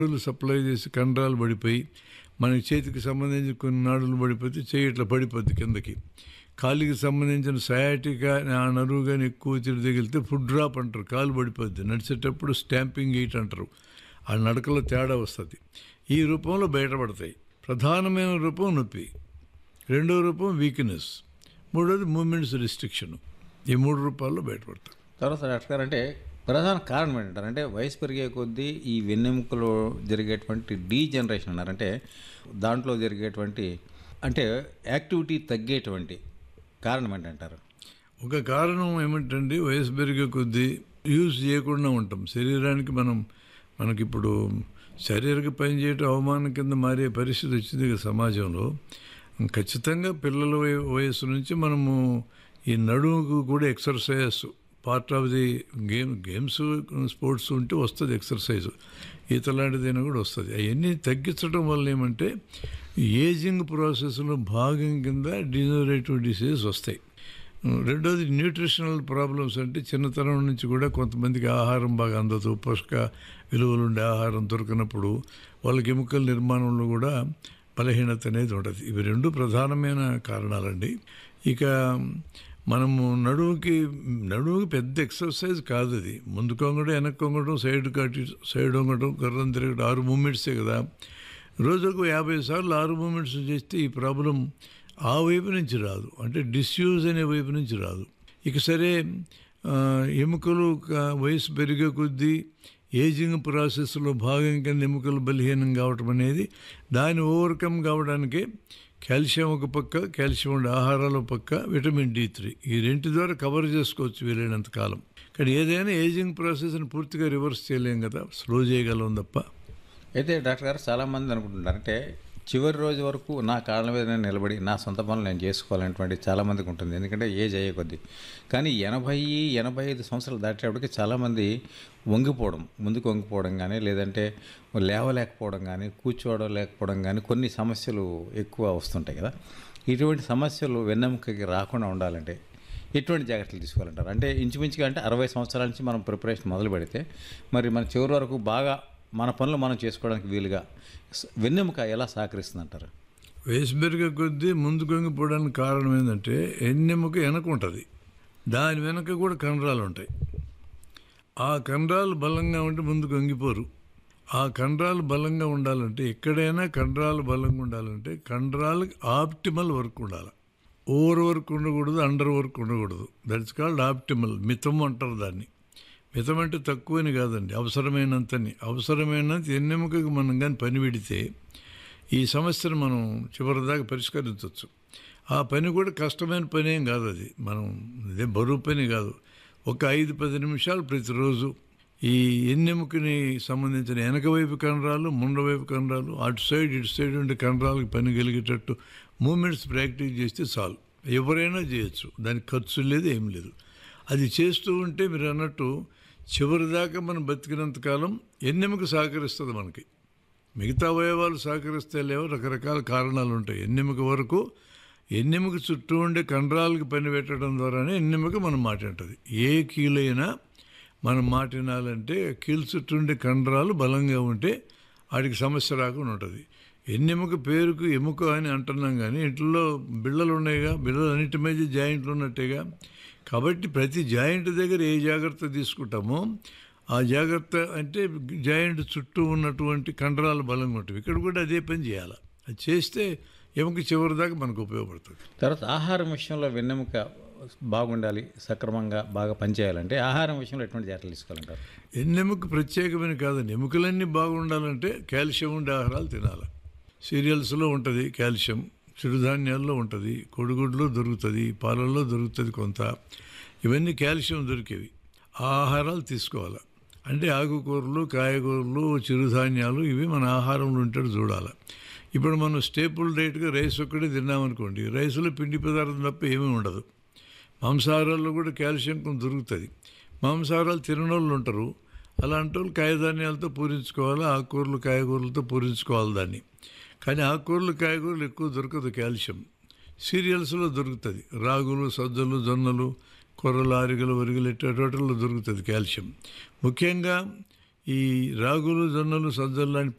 నాడులు సప్లై చేసి కండరాలు పడిపోయి మన చేతికి సంబంధించి కొన్ని నాడులు పడిపోతే చేయి ఇట్లా పడిపోద్ది కిందకి కాలికి సంబంధించిన సయాటిక ఆ నరువు కానీ ఎక్కువ ఒత్తిడి తగిలితే ఫుడ్ డ్రాప్ అంటారు కాలు పడిపోద్ది నడిచేటప్పుడు స్టాంపింగ్ ఎయిట్ అంటారు ఆ నడకలో తేడా వస్తుంది ఈ రూపంలో బయటపడతాయి ప్రధానమైన రూపం నొప్పి రెండో రూపం వీక్నెస్ మూడోది మూమెంట్స్ రిస్ట్రిక్షన్ ఈ మూడు రూపాల్లో బయటపడతాయి తర్వాత డాక్టర్ గారు అంటే ప్రధాన కారణం ఏంటంటారు అంటే వయసు పెరిగే కొద్దీ ఈ వెన్నెముకలో జరిగేటువంటి డీజనరేషన్ అన్నారంటే దాంట్లో జరిగేటువంటి అంటే యాక్టివిటీ తగ్గేటువంటి కారణం ఏంటంటారు ఒక కారణం ఏమిటంటే వయసు పెరిగే కొద్దీ యూజ్ చేయకుండా ఉంటాం శరీరానికి మనం మనకిప్పుడు శారీరక పని చేయటం అవమానం కింద మారే పరిస్థితి వచ్చింది కదా సమాజంలో ఖచ్చితంగా పిల్లల వయ- వయసు నుంచి మనము ఈ నడుముకు కూడా exercise part of the game games sports ఉంటే వస్తుంది ఎక్సర్సైజ్ ఈత లాంటిదైనా కూడా వస్తుంది అవన్నీ తగ్గించడం వల్ల ఏమంటే ఏజింగ్ ప్రాసెస్లో భాగం కింద డిజనరేటివ్ డిసీజెస్ వస్తాయి రెండోది న్యూట్రిషనల్ ప్రాబ్లమ్స్ అంటే చిన్నతనం నుంచి కూడా కొంతమందికి ఆహారం బాగా అందదు పోషక విలువలు ఉండే ఆహారం దొరికినప్పుడు వాళ్ళకి ఎముకల నిర్మాణంలో కూడా బలహీనత అనేది ఉంటుంది ఇవి రెండు ప్రధానమైన కారణాలండి ఇక మనము నడువుకి నడువుకి పెద్ద ఎక్సర్సైజ్ కాదు అది ముందు కొంగడం వెనక్కి కొంగడం సైడ్ కట్టి సైడ్ వంగడం కర్రం తిరగడం ఆరు మూమెంట్సే కదా రోజుకు యాభై సార్లు ఆరు మూమెంట్స్ చేస్తే ఈ ప్రాబ్లం ఆ వైపు నుంచి రాదు అంటే డిస్యూజ్ అనే వైపు నుంచి రాదు ఇక సరే ఆ, ఎముకలు క- వయసు పెరిగే కొద్దీ ఏజింగ్ ప్రాసెస్లో భాగం కింద ఎముకలు బలహీనం కావటం అనేది దాన్ని ఓవర్కమ్ కావడానికే కాల్షియం ఒక పక్క కాల్షియం ఉండే ఆహారాలు ఒక పక్క విటమిన్ డి త్రీ ఈ రెంటి ద్వారా కవర్ చేసుకోవచ్చు వీలైనంత కాలం కానీ ఏదైనా ఏజింగ్ ప్రాసెస్ని పూర్తిగా రివర్స్ చేయలేం కదా స్లో చేయగలం తప్ప అయితే డాక్టర్ గారు చాలామంది అనుకుంటున్నారు అంటే చివరి రోజు వరకు నా కాళ్ళ మీద నేను నిలబడి నా సొంత పనులు నేను చేసుకోవాలనేటువంటి చాలామందికి ఉంటుంది ఎందుకంటే ఏజ్ అయ్యే కొద్దీ కానీ ఎనభై ఎనభై ఐదు సంవత్సరాలు దాటేటప్పటికి చాలామంది వంగిపోవడం ముందుకు వంగిపోవడం కానీ లేదంటే లేవలేకపోవడం కానీ కూర్చోవడం లేకపోవడం కానీ కొన్ని సమస్యలు ఎక్కువ వస్తుంటాయి కదా ఇటువంటి సమస్యలు వెన్నెముకకి రాకుండా ఉండాలంటే ఎటువంటి జాగ్రత్తలు తీసుకోవాలంటారు అంటే ఇంచుమించుగా అంటే అరవై సంవత్సరాల నుంచి మనం ప్రిపరేషన్ మొదలు పెడితే మరి మన చివరి వరకు బాగా మన పనులు మనం చేసుకోవడానికి వీలుగా స- వెన్నెముక ఎలా సహకరిస్తుందంటారు వయసు పెరిగే కొద్దీ ముందు కొంగిపోవడానికి కారణం ఏంటంటే ఎన్నెముక వెనక ఉంటుంది దాని వెనక కూడా కండరాలు ఉంటాయి ఆ కండరాలు బలంగా ఉంటే ముందు కొంగిపోరు ఆ కండరాలు బలంగా ఉండాలంటే ఎక్కడైనా కండరాలు బలంగా ఉండాలంటే కండరాలకు ఆప్టిమల్ వర్క్ ఉండాలి ఓవర్ వర్క్ ఉండకూడదు అండర్ వర్క్ ఉండకూడదు దట్స్ కాల్డ్ ఆప్టిమల్ మితం అంటారు దాన్ని మితం అంటే తక్కువని కాదండి అవసరమైనంతని అవసరమైనంత ఎన్నెముకకి మనం కానీ పని పెడితే ఈ సమస్యను మనం చివరిదాకా పరిష్కరించవచ్చు ఆ పని కూడా కష్టమైన పని ఏం కాదు అది మనం ఇదే బరువు పని కాదు ఒక ఐదు పది నిమిషాలు ప్రతిరోజు ఈ ఎన్నెముకని సంబంధించిన వెనక వైపు కండరాలు ముండ వైపు కండరాలు అటు సైడ్ ఇటు సైడ్ ఉండే కండరాలకు పని కలిగేటట్టు మూమెంట్స్ ప్రాక్టీస్ చేస్తే చాలు ఎవరైనా చేయొచ్చు దానికి ఖర్చు లేదు ఏం లేదు అది చేస్తూ ఉంటే మీరు అన్నట్టు చివరిదాకా మనం బతికినంత కాలం ఎన్నెముక సహకరిస్తుంది మనకి మిగతా అవయవాలు సహకరిస్తే లేవో రకరకాల కారణాలు ఉంటాయి ఎన్నెముక వరకు ఎన్నెముక చుట్టూ ఉండే కండరాలకు పని పెట్టడం ద్వారానే ఎన్నెముక మనం మాటింటుంది ఏ కీలైనా మనం మాటినాలంటే కీలు చుట్టూ ఉండే కండరాలు బలంగా ఉంటే వాడికి సమస్య రాకుండా ఉంటుంది ఎన్నెముక పేరుకు ఎముక అని అంటున్నాం కానీ ఇంట్లో బిళ్ళలు ఉన్నాయిగా బిళ్ళలు అన్నిటి మీద జాయింట్లు ఉన్నట్టేగా కాబట్టి ప్రతి జాయింట్ దగ్గర ఏ జాగ్రత్త తీసుకుంటామో ఆ జాగ్రత్త అంటే జాయింట్ చుట్టూ ఉన్నటువంటి కండరాలు బలంగా ఉంటాయి ఇక్కడ కూడా అదే పని చేయాలి అది చేస్తే ఎముక చివరి దాకా మనకు ఉపయోగపడుతుంది తర్వాత ఆహారం విషయంలో వెన్నెముక బాగుండాలి సక్రమంగా బాగా పనిచేయాలంటే ఆహారం విషయంలో ఎటువంటి జాగ్రత్తలు తీసుకోవాలంటారు ఎన్నెముక ప్రత్యేకమైన కాదండి ఎముకలన్నీ బాగుండాలంటే కాల్షియం ఉండే ఆహారాలు తినాలి సీరియల్స్లో ఉంటుంది కాల్షియం చిరుధాన్యాల్లో ఉంటుంది కొడుగుడ్లో దొరుకుతుంది పాలల్లో దొరుకుతుంది కొంత ఇవన్నీ కాల్షియం దొరికేవి ఆ ఆహారాలు తీసుకోవాలి అంటే ఆకుకూరలు కాయగూరలు చిరుధాన్యాలు ఇవి మన ఆహారంలో ఉంటాడు చూడాలి ఇప్పుడు మనం స్టేపుల్ డైట్గా రైస్ ఒక్కటే తిన్నామనుకోండి రైస్లో పిండి పదార్థం తప్ప ఏమీ ఉండదు మాంసాహారాల్లో కూడా కాల్షియం కొంత దొరుకుతుంది మాంసాహారాలు తినని వాళ్ళు ఉంటారు అలాంటి వాళ్ళు కాయధాన్యాలతో పూరించుకోవాలి ఆకుకూరలు కాయగూరలతో పూరించుకోవాలి దాన్ని కానీ ఆకుకూరలు కాయగూరలు ఎక్కువ దొరకదు కాల్షియం సీరియల్స్లో దొరుకుతుంది రాగులు సజ్జలు జొన్నలు కొర్రలు ఆరిగలు వరిగలు ఇట్లా వాటిల్లో దొరుకుతుంది కాల్షియం ముఖ్యంగా ఈ రాగులు జొన్నలు సజ్జలు లాంటి